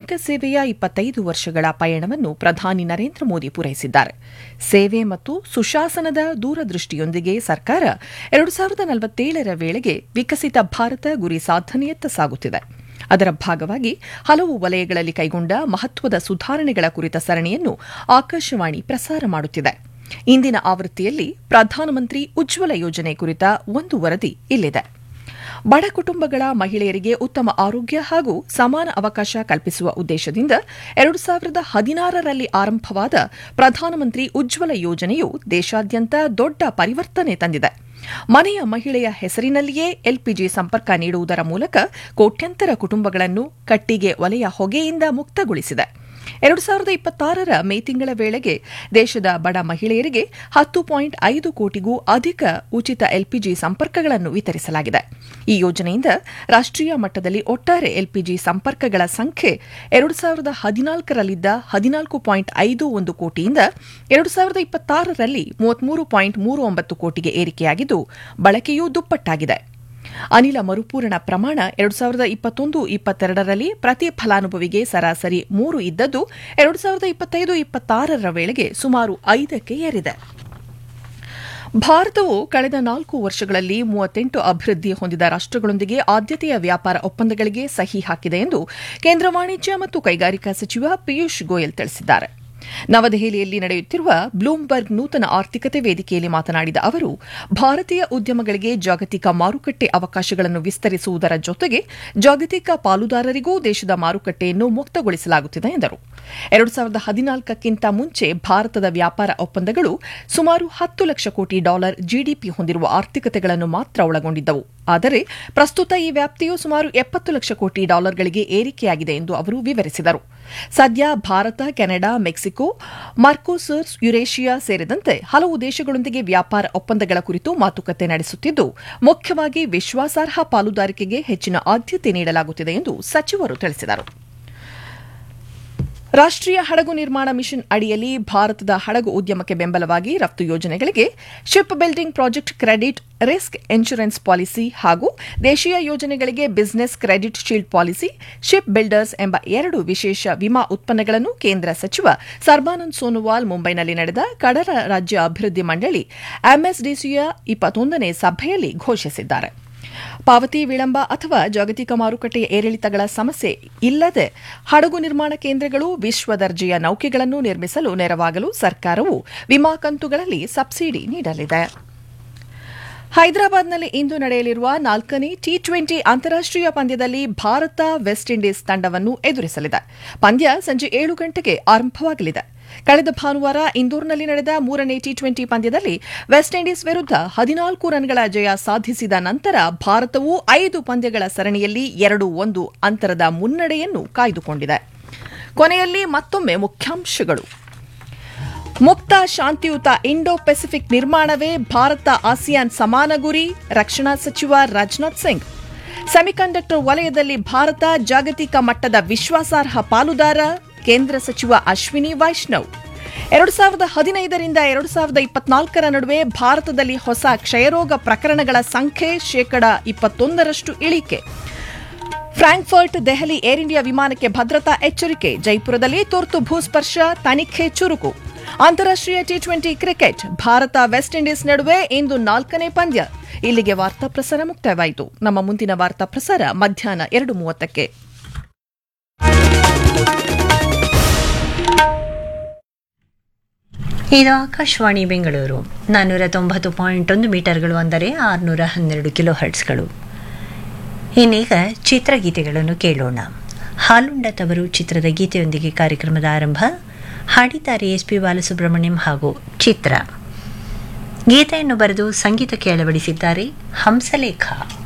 ಸಾರ್ವಜನಿಕ ಸೇವೆಯ ಇಪ್ಪತ್ತೈದು ವರ್ಷಗಳ ಪಯಣವನ್ನು ಪ್ರಧಾನಿ ನರೇಂದ್ರ ಮೋದಿ ಪೂರೈಸಿದ್ದಾರೆ ಸೇವೆ ಮತ್ತು ಸುಶಾಸನದ ದೂರದೃಷ್ಟಿಯೊಂದಿಗೆ ಸರ್ಕಾರ ಎರಡು ಸಾವಿರದ ನಲವತ್ತೇಳರ ವೇಳೆಗೆ ವಿಕಸಿತ ಭಾರತ ಗುರಿ ಸಾಧನೆಯತ್ತ ಸಾಗುತ್ತಿದೆ ಅದರ ಭಾಗವಾಗಿ ಹಲವು ವಲಯಗಳಲ್ಲಿ ಕೈಗೊಂಡ ಮಹತ್ವದ ಸುಧಾರಣೆಗಳ ಕುರಿತ ಸರಣಿಯನ್ನು ಆಕಾಶವಾಣಿ ಪ್ರಸಾರ ಮಾಡುತ್ತಿದೆ ಇಂದಿನ ಆವೃತ್ತಿಯಲ್ಲಿ ಪ್ರಧಾನಮಂತ್ರಿ ಉಜ್ವಲ ಯೋಜನೆ ಕುರಿತ ಒಂದು ವರದಿ ಇಲ್ಲಿದೆ ಬಡ ಕುಟುಂಬಗಳ ಮಹಿಳೆಯರಿಗೆ ಉತ್ತಮ ಆರೋಗ್ಯ ಹಾಗೂ ಸಮಾನ ಅವಕಾಶ ಕಲ್ಪಿಸುವ ಉದ್ದೇಶದಿಂದ ಎರಡು ಸಾವಿರದ ಹದಿನಾರರಲ್ಲಿ ಆರಂಭವಾದ ಪ್ರಧಾನಮಂತ್ರಿ ಉಜ್ವಲ ಯೋಜನೆಯು ದೇಶಾದ್ಯಂತ ದೊಡ್ಡ ಪರಿವರ್ತನೆ ತಂದಿದೆ ಮನೆಯ ಮಹಿಳೆಯ ಹೆಸರಿನಲ್ಲಿಯೇ ಎಲ್ಪಿಜಿ ಸಂಪರ್ಕ ನೀಡುವುದರ ಮೂಲಕ ಕೋಟ್ಯಂತರ ಕುಟುಂಬಗಳನ್ನು ಕಟ್ಟಿಗೆ ಒಲೆಯ ಹೊಗೆಯಿಂದ ಮುಕ್ತಗೊಳಿಸಿದೆ ಎರಡು ಸಾವಿರದ ಇಪ್ಪತ್ತಾರರ ಮೇ ತಿಂಗಳ ವೇಳೆಗೆ ದೇಶದ ಬಡ ಮಹಿಳೆಯರಿಗೆ ಹತ್ತು ಪಾಯಿಂಟ್ ಐದು ಕೋಟಿಗೂ ಅಧಿಕ ಉಚಿತ ಎಲ್ಪಿಜಿ ಸಂಪರ್ಕಗಳನ್ನು ವಿತರಿಸಲಾಗಿದೆ ಈ ಯೋಜನೆಯಿಂದ ರಾಷ್ಟೀಯ ಮಟ್ಟದಲ್ಲಿ ಒಟ್ಟಾರೆ ಎಲ್ಪಿಜಿ ಸಂಪರ್ಕಗಳ ಸಂಖ್ಯೆ ಎರಡು ಸಾವಿರದ ಹದಿನಾಲ್ಕರಲ್ಲಿದ್ದ ಹದಿನಾಲ್ಕು ಪಾಯಿಂಟ್ ಐದು ಒಂದು ಕೋಟಿಯಿಂದ ಎರಡು ಸಾವಿರದ ಇಪ್ಪತ್ತಾರರಲ್ಲಿ ಮೂವತ್ಮೂರು ಪಾಯಿಂಟ್ ಮೂರು ಒಂಬತ್ತು ಕೋಟಿಗೆ ಏರಿಕೆಯಾಗಿದ್ದು ಬಳಕೆಯೂ ದುಪ್ಪಟ್ಟಾಗಿದೆ ಅನಿಲ ಮರುಪೂರಣ ಪ್ರಮಾಣ ಎರಡು ಸಾವಿರದ ಇಪ್ಪತ್ತೊಂದು ಇಪ್ಪತ್ತೆರಡರಲ್ಲಿ ಪ್ರತಿ ಫಲಾನುಭವಿಗೆ ಸರಾಸರಿ ಮೂರು ಇದ್ದದ್ದು ಎರಡು ಸಾವಿರದ ಇಪ್ಪತ್ತೈದು ಇಪ್ಪತ್ತಾರರ ವೇಳೆಗೆ ಸುಮಾರು ಐದಕ್ಕೆ ಏರಿದೆ ಭಾರತವು ಕಳೆದ ನಾಲ್ಕು ವರ್ಷಗಳಲ್ಲಿ ಮೂವತ್ತೆಂಟು ಅಭಿವೃದ್ಧಿ ಹೊಂದಿದ ರಾಷ್ಟಗಳೊಂದಿಗೆ ಆದ್ಯತೆಯ ವ್ಯಾಪಾರ ಒಪ್ಪಂದಗಳಿಗೆ ಸಹಿ ಹಾಕಿದೆ ಎಂದು ಕೇಂದ್ರ ವಾಣಿಜ್ಯ ಮತ್ತು ಕೈಗಾರಿಕಾ ಸಚಿವ ಪಿಯೂಷ್ ಗೋಯಲ್ ತಿಳಿಸಿದ್ದಾರೆ ನವದೆಹಲಿಯಲ್ಲಿ ನಡೆಯುತ್ತಿರುವ ಬ್ಲೂಮ್ಬರ್ಗ್ ನೂತನ ಆರ್ಥಿಕತೆ ವೇದಿಕೆಯಲ್ಲಿ ಮಾತನಾಡಿದ ಅವರು ಭಾರತೀಯ ಉದ್ಯಮಗಳಿಗೆ ಜಾಗತಿಕ ಮಾರುಕಟ್ಟೆ ಅವಕಾಶಗಳನ್ನು ವಿಸ್ತರಿಸುವುದರ ಜೊತೆಗೆ ಜಾಗತಿಕ ಪಾಲುದಾರರಿಗೂ ದೇಶದ ಮಾರುಕಟ್ಟೆಯನ್ನು ಮುಕ್ತಗೊಳಿಸಲಾಗುತ್ತಿದೆ ಎಂದರು ಎರಡು ಸಾವಿರದ ಹದಿನಾಲ್ಕಕ್ಕಿಂತ ಮುಂಚೆ ಭಾರತದ ವ್ಯಾಪಾರ ಒಪ್ಪಂದಗಳು ಸುಮಾರು ಹತ್ತು ಲಕ್ಷ ಕೋಟಿ ಡಾಲರ್ ಜಿಡಿಪಿ ಹೊಂದಿರುವ ಆರ್ಥಿಕತೆಗಳನ್ನು ಮಾತ್ರ ಒಳಗೊಂಡಿದ್ದವು ಆದರೆ ಪ್ರಸ್ತುತ ಈ ವ್ಯಾಪ್ತಿಯು ಸುಮಾರು ಎಪ್ಪತ್ತು ಲಕ್ಷ ಕೋಟಿ ಡಾಲರ್ಗಳಿಗೆ ಏರಿಕೆಯಾಗಿದೆ ಎಂದು ಅವರು ವಿವರಿಸಿದರು ಸದ್ಯ Bharat Canada Mexico Mercosurs Eurasia ಸೇರಿದಂತೆ ಹಲವು ದೇಶಗಳೊಂದಿಗೆ ವ್ಯಾಪಾರ ಒಪ್ಪಂದಗಳ ಕುರಿತು ಮಾತುಕತೆ ನಡೆಸುತ್ತಿದ್ದು ಮುಖ್ಯವಾಗಿ ವಿಶ್ವಾಸಾರ್ಹ ಪಾಲುದಾರಿಕೆಗೆ ಹೆಚ್ಚಿನ ಆದ್ಯತೆ ನೀಡಲಾಗುತ್ತಿದೆ ಎಂದು ಸಚಿವರು ತಿಳಿಸಿದರು ರಾಷ್ಟೀಯ ಹಡಗು ನಿರ್ಮಾಣ ಮಿಷನ್ ಅಡಿಯಲ್ಲಿ ಭಾರತದ ಹಡಗು ಉದ್ಯಮಕ್ಕೆ ಬೆಂಬಲವಾಗಿ ರಫ್ತು ಯೋಜನೆಗಳಿಗೆ ship building project credit risk insurance policy ಹಾಗೂ ದೇಶೀಯ ಯೋಜನೆಗಳಿಗೆ business credit shield policy ship builders ಎಂಬ ಎರಡು ವಿಶೇಷ ವಿಮಾ ಉತ್ಪನ್ನಗಳನ್ನು ಕೇಂದ್ರ ಸಚಿವ ಸರ್ಬಾನಂದ್ ಸೋನೋವಾಲ್ ಮುಂಬೈನಲ್ಲಿ ನಡೆದ ಕಡಲ ರಾಜ್ಯ ಅಭಿವೃದ್ಧಿ ಮಂಡಳಿ ಎಂಎಸ್ಡಿಸಿಯ ಇಪ್ಪತ್ತೊಂದನೇ ಸಭೆಯಲ್ಲಿ ಘೋಷಿಸಿದ್ದಾರೆ ಪಾವತಿ ವಿಳಂಬ ಅಥವಾ ಜಾಗತಿಕ ಮಾರುಕಟ್ಟೆಯ ಏರಿಳಿತಗಳ ಸಮಸ್ಯೆ ಇಲ್ಲದೆ ಹಡಗು ನಿರ್ಮಾಣ ಕೇಂದ್ರಗಳು ವಿಶ್ವ ದರ್ಜೆಯ ನೌಕೆಗಳನ್ನು ನಿರ್ಮಿಸಲು ನೆರವಾಗಲು ಸರ್ಕಾರವು ವಿಮಾ ಕಂತುಗಳಲ್ಲಿ ಸಬ್ಸಿಡಿ ನೀಡಲಿದೆ ಹೈದರಾಬಾದ್ನಲ್ಲಿ ಇಂದು ನಡೆಯಲಿರುವ ನಾಲ್ಕನೇ ಟಿ ಟ್ವೆಂಟಿ ಅಂತಾರಾಷ್ಟೀಯ ಪಂದ್ಯದಲ್ಲಿ ಭಾರತ ವೆಸ್ಟ್ ಇಂಡೀಸ್ ತಂಡವನ್ನು ಎದುರಿಸಲಿದೆ ಪಂದ್ಯ ಸಂಜೆ ಏಳು ಗಂಟೆಗೆ ಆರಂಭವಾಗಲಿದೆ ಕಳೆದ ಭಾನುವಾರ ಇಂದೋರ್ನಲ್ಲಿ ನಡೆದ ಮೂರನೇ ಟಿ ಟ್ವೆಂಟಿ ಪಂದ್ಯದಲ್ಲಿ ವೆಸ್ಟ್ ಇಂಡೀಸ್ ವಿರುದ್ಧ ಹದಿನಾಲ್ಕು ರನ್ಗಳ ಜಯ ಸಾಧಿಸಿದ ನಂತರ ಭಾರತವು ಐದು ಪಂದ್ಯಗಳ ಸರಣಿಯಲ್ಲಿ ಎರಡು ಒಂದು ಅಂತರದ ಮುನ್ನಡೆಯನ್ನು ಕಾಯ್ದುಕೊಂಡಿದೆ ಕೊನೆಯಲ್ಲಿ ಮತ್ತೊಮ್ಮೆ ಮುಖ್ಯಾಂಶಗಳು ಮುಕ್ತ ಶಾಂತಿಯುತ ಇಂಡೋ ಪೆಸಿಫಿಕ್ ನಿರ್ಮಾಣವೇ ಭಾರತ ಆಸಿಯಾನ್ ಸಮಾನ ಗುರಿ ರಕ್ಷಣಾ ಸಚಿವ ರಾಜನಾಥ್ ಸಿಂಗ್ ಸೆಮಿಕಂಡಕ್ಟರ್ ವಲಯದಲ್ಲಿ ಭಾರತ ಜಾಗತಿಕ ಮಟ್ಟದ ವಿಶ್ವಾಸಾರ್ಹ ಪಾಲುದಾರ ಕೇಂದ್ರ ಸಚಿವ ಅಶ್ವಿನಿ ವೈಷ್ಣವ್ ಎರಡು ಸಾವಿರದ ಹದಿನೈದರಿಂದ ಎರಡು ಸಾವಿರದ ಇಪ್ಪತ್ನಾಲ್ಕರ ನಡುವೆ ಭಾರತದಲ್ಲಿ ಹೊಸ ಕ್ಷಯರೋಗ ಪ್ರಕರಣಗಳ ಸಂಖ್ಯೆ ಶೇಕಡ ಇಪ್ಪತ್ತೊಂದರಷ್ಟು ಇಳಿಕೆ ಫ್ರಾಂಕ್ಫರ್ಟ್ ದೆಹಲಿ ಏರ್ ಇಂಡಿಯಾ ವಿಮಾನಕ್ಕೆ ಭದ್ರತಾ ಎಚ್ಚರಿಕೆ ಜೈಪುರದಲ್ಲಿ ತುರ್ತು ಭೂಸ್ಪರ್ಶ ತನಿಖೆ ಚುರುಕು ಅಂತಾರಾಷ್ಟೀಯ T twenty cricket Bharat West Indies ನಡುವೆ ಇಂದು ನಾಲ್ಕನೇ ಪಂದ್ಯ ಇಲ್ಲಿಗೆ ವಾರ್ತಾ ಪ್ರಸಾರ ಮುಕ್ತಾಯವಾಯಿತು ನಮ್ಮ ಮುಂದಿನ ವಾರ್ತಾ ಪ್ರಸಾರ ಮಧ್ಯಾಹ್ನ ಎರಡು ಮೂವತ್ತಕ್ಕೆ ಇದು ಆಕಾಶವಾಣಿ ಬೆಂಗಳೂರು ನಾನ್ನೂರ ತೊಂಬತ್ತು ಪಾಯಿಂಟ್ ಒಂದು ಮೀಟರ್ಗಳು ಅಂದರೆ ಆರುನೂರ ಹನ್ನೆರಡು ಕಿಲೋ ಹರ್ಟ್ಸ್ಗಳು ಇನ್ನೀಗ ಚಿತ್ರಗೀತೆಗಳನ್ನು ಕೇಳೋಣ ಹಾಲುಂಡ ತವರು ಚಿತ್ರದ ಗೀತೆಯೊಂದಿಗೆ ಕಾರ್ಯಕ್ರಮದ ಆರಂಭ ಹಾಡಿದ್ದಾರೆ ಎಸ್ ಪಿ ಬಾಲಸುಬ್ರಹ್ಮಣ್ಯಂ ಹಾಗೂ ಚಿತ್ರ ಗೀತೆಯನ್ನು ಬರೆದು ಸಂಗೀತಕ್ಕೆ ಅಳವಡಿಸಿದ್ದಾರೆ ಹಂಸಲೇಖ